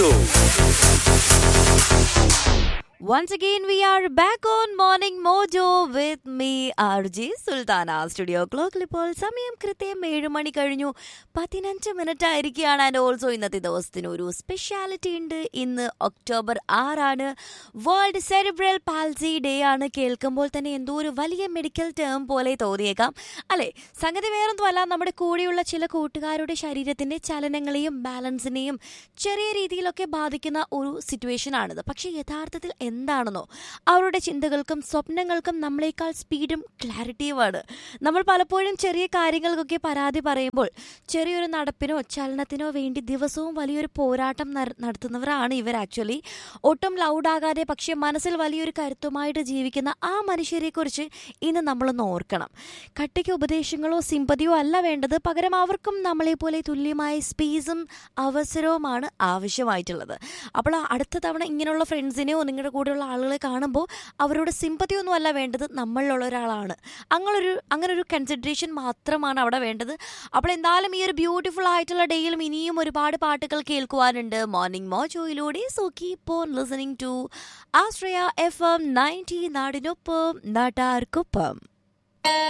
Mojo. Once again, we are back on Morning Mojo with me, RJ Sultana studio ക്ലോക്കിൽ ഇപ്പോൾ സമയം കൃത്യം ഏഴ് മണി കഴിഞ്ഞു പതിനഞ്ച് മിനിറ്റ് ആയിരിക്കുകയാണ് ആൻഡ് ഓൾസോ ഇന്നത്തെ ദിവസത്തിന് ഒരു സ്പെഷ്യാലിറ്റി ഉണ്ട് ഇന്ന് ഒക്ടോബർ ആറാണ് വേൾഡ് സെറിബ്രൽ പാൽസി ഡേ ആണ് കേൾക്കുമ്പോൾ തന്നെ എന്തോ ഒരു വലിയ മെഡിക്കൽ ടേം പോലെ തോന്നിയേക്കാം അല്ലെ സംഗതി വേറൊന്നുമല്ല നമ്മുടെ കൂടെയുള്ള ചില കൂട്ടുകാരുടെ ശരീരത്തിന്റെ ചലനങ്ങളെയും ബാലൻസിനെയും ചെറിയ രീതിയിലൊക്കെ ബാധിക്കുന്ന ഒരു സിറ്റുവേഷൻ ആണിത് പക്ഷേ യഥാർത്ഥത്തിൽ എന്താണെന്നോ അവരുടെ ചിന്തകൾക്കും സ്വപ്നങ്ങൾക്കും നമ്മളെക്കാൾ സ്പീഡും ക്ലാരിറ്റിയുമാണ് നമ്മൾ പലപ്പോഴും ചെറിയ കാര്യങ്ങൾക്കൊക്കെ പരാതി പറയുമ്പോൾ ചെറിയൊരു നടപ്പിനോ ചലനത്തിനോ വേണ്ടി ദിവസവും വലിയൊരു പോരാട്ടം നര- നടത്തുന്നവരാണ് ഇവർ ആക്ച്വലി ഒട്ടും ലൗഡാകാതെ പക്ഷേ മനസ്സിൽ വലിയൊരു കരുത്തുമായിട്ട് ജീവിക്കുന്ന ആ മനുഷ്യരെക്കുറിച്ച് ഇന്ന് നമ്മളൊന്ന് ഓർക്കണം കട്ടിക്ക് ഉപദേശങ്ങളോ സിമ്പതിയോ അല്ല വേണ്ടത് പകരം അവർക്കും നമ്മളെപ്പോലെ തുല്യമായ സ്പേസും അവസരവുമാണ് ആവശ്യമായിട്ടുള്ളത് അപ്പോൾ അടുത്ത തവണ ഇങ്ങനെയുള്ള ഫ്രണ്ട്സിനെയോ നിങ്ങളുടെ കൂടെയുള്ള ആളുകളെ കാണുമ്പോൾ അവരോട് സിമ്പതിയൊന്നും അല്ല വേണ്ടത് നമ്മളിലുള്ള ഒരാളാണ് അങ്ങനൊരു അങ്ങനെ ഒരു കൺസിഡറേഷൻ മാത്രമാണ് അവിടെ വേണ്ടത് അപ്പോൾ എന്തായാലും ഈ ഒരു ബ്യൂട്ടിഫുൾ ആയിട്ടുള്ള ഡേയിലും ഇനിയും ഒരുപാട് പാട്ടുകൾ കേൾക്കുവാനുണ്ട് മോർണിംഗ് മോജോയിലൂടെ so keep on listening to Ashraya F M ninety നാടിനൊപ്പം നാട്ടാർക്കൊപ്പം